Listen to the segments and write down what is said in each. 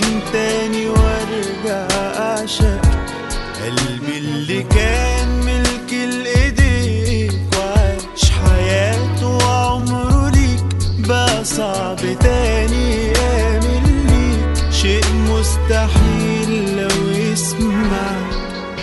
من تاني وارجع اعشق قلبي اللي كان ملك الايديك وعاش حياته وعمره ليك بقى صعب تاني يامل ليك شيء مستحيل لو يسمعك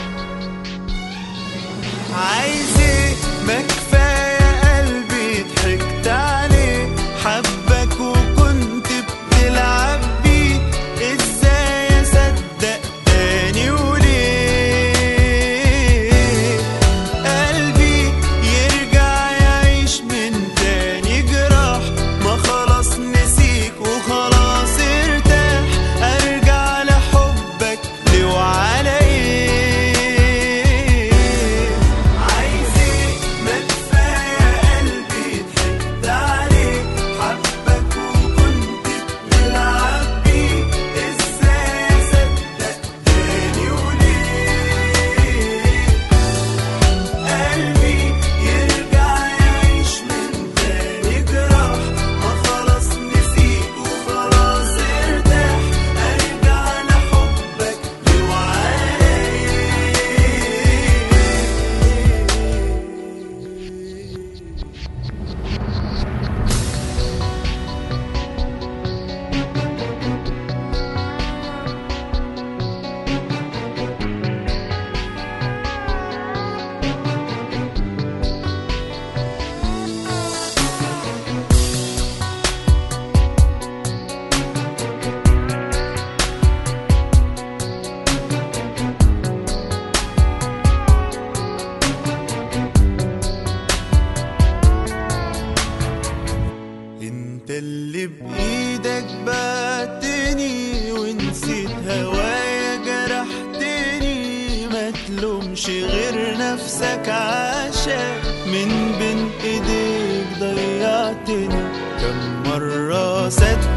عايز ايه ما كفايه قلبي ضحكت عليه حبك وكنت بتلعب بيه ازاي اصدق تاني وليه قلبي يرجع يعيش من تاني جراح ما خلاص نسيك وخلاص ارتاح ارجع لحبك لو على ايه عايز ايه ما كفايه قلبي ضحكت عليه حبك وكنت بتلعب بيه ازاي اصدق تاني وليه قلبي يرجع يعيش من تاني جراح ما خلاص نسيك وخلاص ارتاح ارجع لحبك لوعاي انت اللي بايدك بعتني ونسيت هوايا جرحتني ما تلومش غير نفسك عشان من بين ايديك ضيعتني كم مرة صدق